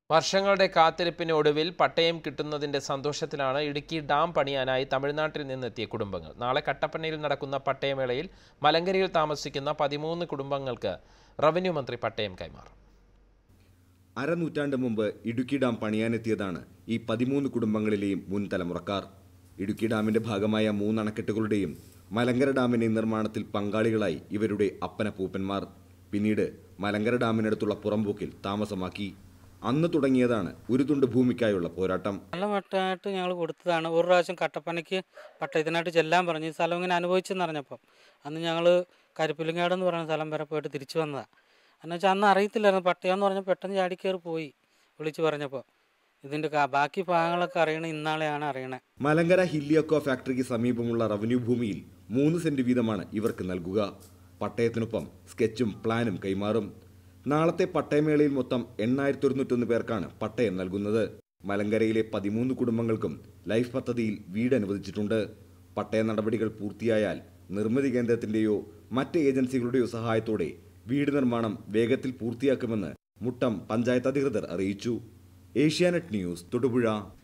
വർഷങ്ങളുടെ കാത്തിരിപ്പിന് ഒടുവിൽ പട്ടയം കിട്ടുന്നതിന്റെ സന്തോഷത്തിലാണ് ഇടുക്കി ഡാം പണിയാനായി തമിഴ്നാട്ടിൽ നിന്നെത്തിയ കുടുംബങ്ങൾ നാളെ കട്ടപ്പനയിൽ നടക്കുന്ന പട്ടയമേളയിൽ മലങ്കരയിൽ താമസിക്കുന്ന പതിമൂന്ന് കുടുംബങ്ങൾക്ക് റവന്യൂ മന്ത്രി പട്ടയം കൈമാറും അരനൂറ്റാണ്ട് മുമ്പ് ഇടുക്കി ഡാം പണിയാനെത്തിയതാണ് ഈ പതിമൂന്ന് കുടുംബങ്ങളിലെയും മുൻ തലമുറക്കാർ ഇടുക്കി ഡാമിന്റെ ഭാഗമായ മൂന്ന് അണക്കെട്ടുകളുടെയും മലങ്കര ഡാമിന്റെ നിർമ്മാണത്തിൽ പങ്കാളികളായി ഇവരുടെ അപ്പനപ്പൂപ്പന്മാർ പിന്നീട് മലങ്കര ഡാമിനടുത്തുള്ള പുറമ്പോക്കിൽ താമസമാക്കി അന്ന് തുടങ്ങിയതാണ് ഒരു തുണ്ട് ഭൂമിക്കായുള്ള പോരാട്ടം നല്ല മട്ടായിട്ട് ഞങ്ങൾ കൊടുത്തതാണ് ഒരു പ്രാവശ്യം കട്ടപ്പനയ്ക്ക് പട്ടയത്തിനായിട്ട് ചെല്ലാൻ പറഞ്ഞു ഈ സ്ഥലം ഇങ്ങനെ അനുഭവിച്ചെന്ന് അറിഞ്ഞപ്പം അന്ന് ഞങ്ങൾ കരിപ്പിലിങ്ങാട് എന്ന് പറയുന്ന സ്ഥലം വരെ പോയിട്ട് തിരിച്ചു വന്നതാണ് എന്ന് വെച്ചാൽ അന്ന് അറിയത്തില്ലായിരുന്നു പട്ടയം എന്ന് പറഞ്ഞാൽ പെട്ടെന്ന് ചാടിക്കയറി പോയി വിളിച്ച് പറഞ്ഞപ്പോൾ ഇതിൻ്റെ കാ- ബാക്കി ഭാഗങ്ങളൊക്കെ അറിയണ ഇന്നാളെയാണ് അറിയണേ മലങ്കര ഹില്ലിയക്കോ ഫാക്ടറിക്ക് സമീപമുള്ള റവന്യൂ ഭൂമിയിൽ മൂന്ന് സെന്റ് വീതമാണ് ഇവർക്ക് നൽകുക പട്ടയത്തിനൊപ്പം സ്കെച്ചും പ്ലാനും കൈമാറും നാളത്തെ പട്ടയമേളയിൽ മൊത്തം എണ്ണായിരത്തി ഒരുന്നൂറ്റൊന്ന് പേർക്കാണ് പട്ടയം നൽകുന്നത് മലങ്കരയിലെ പതിമൂന്ന് കുടുംബങ്ങൾക്കും ലൈഫ് പദ്ധതിയിൽ വീട് അനുവദിച്ചിട്ടുണ്ട് പട്ടയ നടപടികൾ പൂർത്തിയായാൽ നിർമ്മിതി കേന്ദ്രത്തിന്റെയോ മറ്റ് ഏജൻസികളുടെയോ സഹായത്തോടെ വീട് നിർമ്മാണം വേഗത്തിൽ പൂർത്തിയാക്കുമെന്ന് മുട്ടം പഞ്ചായത്ത് അധികൃതർ അറിയിച്ചു ഏഷ്യാനെറ്റ് ന്യൂസ് തൊടുപുഴ